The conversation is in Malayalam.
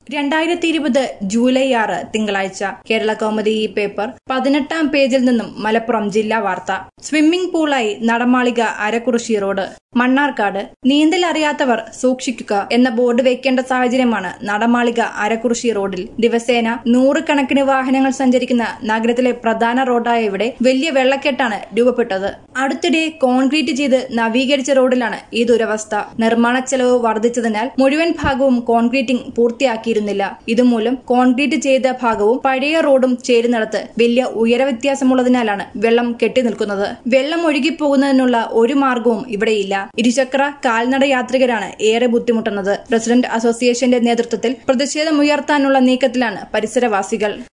രണ്ടായിരത്തി ഇരുപത് ജൂലൈ ആറ് തിങ്കളാഴ്ച കേരള കൗമുദി ഈ പേപ്പർ പതിനെട്ടാം പേജിൽ നിന്നും മലപ്പുറം ജില്ലാ വാർത്ത സ്വിമ്മിംഗ് പൂളായി നടമാളിക അരക്കുറിശി റോഡ് മണ്ണാർക്കാട് നീന്തൽ അറിയാത്തവർ സൂക്ഷിക്കുക എന്ന ബോർഡ് വെക്കേണ്ട സാഹചര്യമാണ് നടമാളിക അരക്കുറിശി റോഡിൽ ദിവസേന നൂറുകണക്കിന് വാഹനങ്ങൾ സഞ്ചരിക്കുന്ന നഗരത്തിലെ പ്രധാന റോഡായ ഇവിടെ വലിയ വെള്ളക്കെട്ടാണ് രൂപപ്പെട്ടത് അടുത്തിടെ കോൺക്രീറ്റ് ചെയ്ത് നവീകരിച്ച റോഡിലാണ് ഈ ദുരവസ്ഥ നിർമ്മാണ ചെലവ് വർദ്ധിച്ചതിനാൽ മുഴുവൻ ഭാഗവും കോൺക്രീറ്റിംഗ് പൂർത്തിയാക്കിയിരുന്നില്ല ഇതുമൂലം കോൺക്രീറ്റ് ചെയ്ത ഭാഗവും പഴയ റോഡും ചേരുന്നിടത്ത് വലിയ ഉയര വ്യത്യാസമുള്ളതിനാലാണ് വെള്ളം കെട്ടി നിൽക്കുന്നത് വെള്ളം ഒഴുകിപ്പോകുന്നതിനുള്ള ഒരു മാർഗവും ഇവിടെയില്ല ഇരുചക്ര കാൽനട യാത്രികരാണ് ഏറെ ബുദ്ധിമുട്ടുന്നത് പ്രസിഡന്റ് അസോസിയേഷന്റെ നേതൃത്വത്തിൽ പ്രതിഷേധമുയർത്താനുള്ള നീക്കത്തിലാണ് പരിസരവാസികൾ